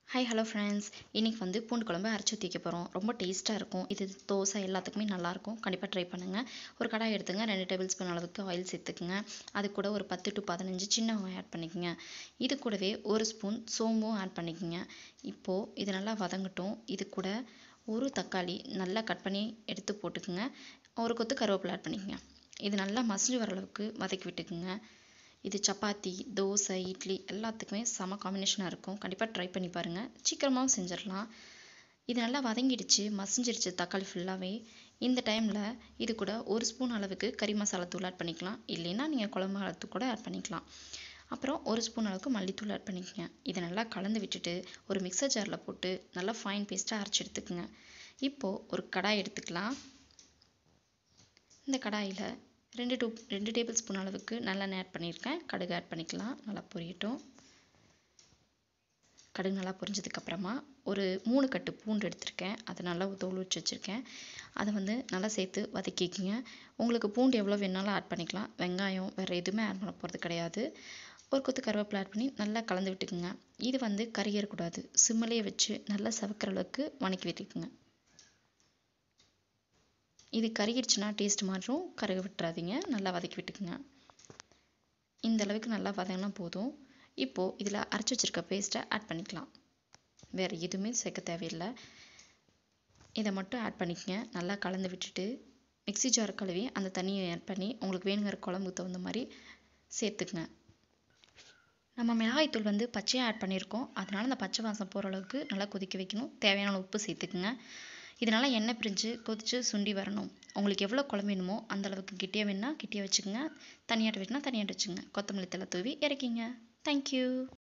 hi hello friends இன்றைக்கி வந்து பூண்டு குழம்பு அரைச்சி ஊற்றிக்க போகிறோம் ரொம்ப டேஸ்ட்டாக இருக்கும் இது தோசை எல்லாத்துக்குமே நல்லாயிருக்கும் கண்டிப்பாக ட்ரை பண்ணுங்கள் ஒரு கடாய் எடுத்துங்க ரெண்டு டேபிள் ஸ்பூன் அளவுக்கு ஆயில் சேர்த்துக்குங்க அது கூட ஒரு பத்து டு பதினஞ்சு சின்ன வெங்காயம் ஆட் பண்ணிக்கோங்க இது கூடவே ஒரு ஸ்பூன் சோம்பும் ஆட் பண்ணிக்கோங்க இப்போது இது நல்லா வதங்கட்டும் இது கூட ஒரு தக்காளி நல்லா கட் பண்ணி எடுத்து போட்டுக்குங்க ஒரு கொத்து கருவேப்பிலை ஆட் பண்ணிக்கோங்க இது நல்லா மசிஞ்சு வர அளவுக்கு வதக்கி விட்டுக்குங்க இது சப்பாத்தி தோசை இட்லி எல்லாத்துக்குமே செம காம்பினேஷனாக இருக்கும் கண்டிப்பாக ட்ரை பண்ணி பாருங்கள் சீக்கிரமாகவும் செஞ்சிடலாம் இது நல்லா வதங்கிடுச்சு மசிஞ்சிடுச்சு தக்காளி ஃபுல்லாகவே இந்த டைமில் இது கூட ஒரு ஸ்பூன் அளவுக்கு கறி மசாலா தூள் ஆட் பண்ணிக்கலாம் இல்லைன்னா நீங்கள் குழம்பு மிளகாத்தூள் கூட ஆட் பண்ணிக்கலாம் அப்புறம் ஒரு ஸ்பூன் அளவுக்கு மல்லித்தூள் ஆட் பண்ணிக்கோங்க இதை நல்லா கலந்து விட்டுட்டு ஒரு மிக்சர் ஜாரில் போட்டு நல்லா ஃபைன் பேஸ்ட்டாக அரைச்சி எடுத்துக்கோங்க இப்போது ஒரு கடாய் எடுத்துக்கலாம் இந்த கடாயில் ரெண்டு டூ ரெண்டு டேபிள் ஸ்பூன் அளவுக்கு நல்லெண்ணெய் ஆட் பண்ணியிருக்கேன் கடுகு ஆட் பண்ணிக்கலாம் நல்லா பொரியட்டும் கடுகு நல்லா பொரிஞ்சதுக்கப்புறமா ஒரு மூணு கட்டு பூண்டு எடுத்திருக்கேன் அதை நல்லா தோல் வச்சு வச்சுருக்கேன் அதை வந்து நல்லா சேர்த்து வதக்கிக்கிங்க உங்களுக்கு பூண்டு எவ்வளோ வேணாலும் ஆட் பண்ணிக்கலாம் வெங்காயம் வேறு எதுவுமே ஆட் பண்ண போகிறது கிடையாது ஒரு கொத்து கருவேப்பிலை ஆட் பண்ணி நல்லா கலந்து விட்டுக்குங்க இது வந்து கறியேறக்கூடாது சிம்மிலே வச்சு நல்லா சவக்கிற அளவுக்கு வணக்கி விட்டுக்குங்க இது கருகிடுச்சுன்னா டேஸ்ட் மாறும் கருக விட்டுறாதீங்க நல்லா வதக்கி விட்டுக்குங்க இந்த அளவுக்கு நல்லா வதங்கினா போதும் இப்போது இதில் அரைச்சி வச்சுருக்க பேஸ்ட்டை ஆட் பண்ணிக்கலாம் வேறு எதுவுமே சேர்க்க தேவையில்லை இதை மட்டும் ஆட் பண்ணிக்கங்க நல்லா கலந்து விட்டுட்டு மிக்ஸி ஜார் கழுவி அந்த தண்ணியை ஆட் பண்ணி உங்களுக்கு வேணுங்கிற குழம்புக்கு தகுந்த மாதிரி சேர்த்துக்குங்க நம்ம மிளகாய்த்தூள் வந்து பச்சையாக ஆட் பண்ணியிருக்கோம் அதனால் அந்த பச்சை வாசம் போகிற அளவுக்கு நல்லா கொதிக்க வைக்கணும் தேவையான உப்பு சேர்த்துக்குங்க இதனால் எண்ணெய் பிரிஞ்சு கொதித்து சுண்டி வரணும் உங்களுக்கு எவ்வளோ குழம்பு வேணுமோ அந்த அளவுக்கு கிட்டியாக வேணுன்னா கிட்டியாக வச்சுக்கோங்க தனியாட்ட வேணுன்னா தனியாட்ட வச்சுக்கோங்க கொத்தமல்லி தலை தூவி இறக்கிங்க தேங்க்யூ